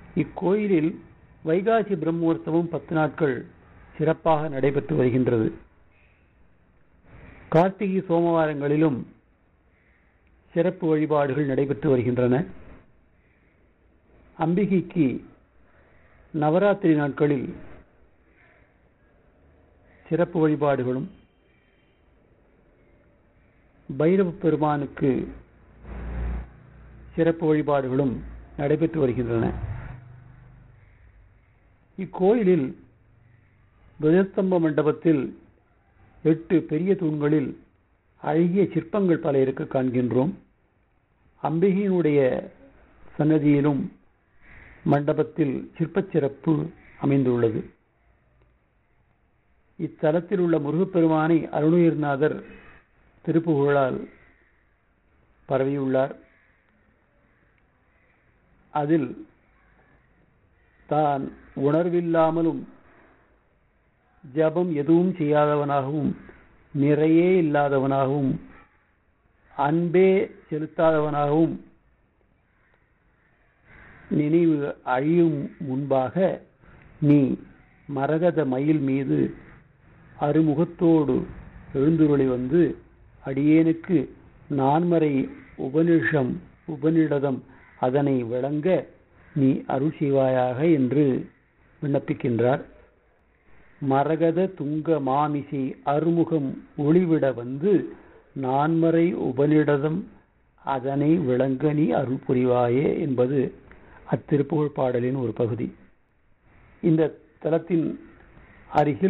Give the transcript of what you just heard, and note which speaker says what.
Speaker 1: இக்கோயிலில் வைகாசி பிரம்மோற்சவம் பத்து நாட்கள் சிறப்பாக நடைபெற்று வருகின்றது கார்த்திகை சோமவாரங்களிலும் சிறப்பு வழிபாடுகள் நடைபெற்று வருகின்றன அம்பிகைக்கு நவராத்திரி நாட்களில் சிறப்பு வழிபாடுகளும் பைரவ பெருமானுக்கு சிறப்பு வழிபாடுகளும் நடைபெற்று வருகின்றன இக்கோயிலில் துவஜஸ்தம்ப மண்டபத்தில் எட்டு பெரிய தூண்களில் அழகிய சிற்பங்கள் பல இருக்க காண்கின்றோம் அம்பிகையினுடைய சன்னதியிலும் மண்டபத்தில் சிற்பச் சிறப்பு அமைந்துள்ளது இத்தலத்தில் உள்ள முருகப்பெருமானை அருணுயிர்நாதர் திருப்புகழால் பரவியுள்ளார் அதில் தான் உணர்வில்லாமலும் ஜபம் எதுவும் செய்யாதவனாகவும் நிறையே இல்லாதவனாகவும் அன்பே செலுத்தாதவனாகவும் நினைவு அழியும் முன்பாக நீ மரகத மயில் மீது அருமுகத்தோடு எழுந்துருளி வந்து அடியேனுக்கு நான்மறை உபனிஷம் உபனிடதம் அதனை விளங்க நீ அருள் செய்வாயாக என்று விண்ணப்பிக்கின்றார் மரகத துங்க மாமிசை அருமுகம் ஒளிவிட வந்து நான்மறை உபனிடதம் அதனை விளங்க நீ அருள் புரிவாயே என்பது அத்திருப்புகழ் பாடலின் ஒரு பகுதி இந்த தலத்தின் அருகில்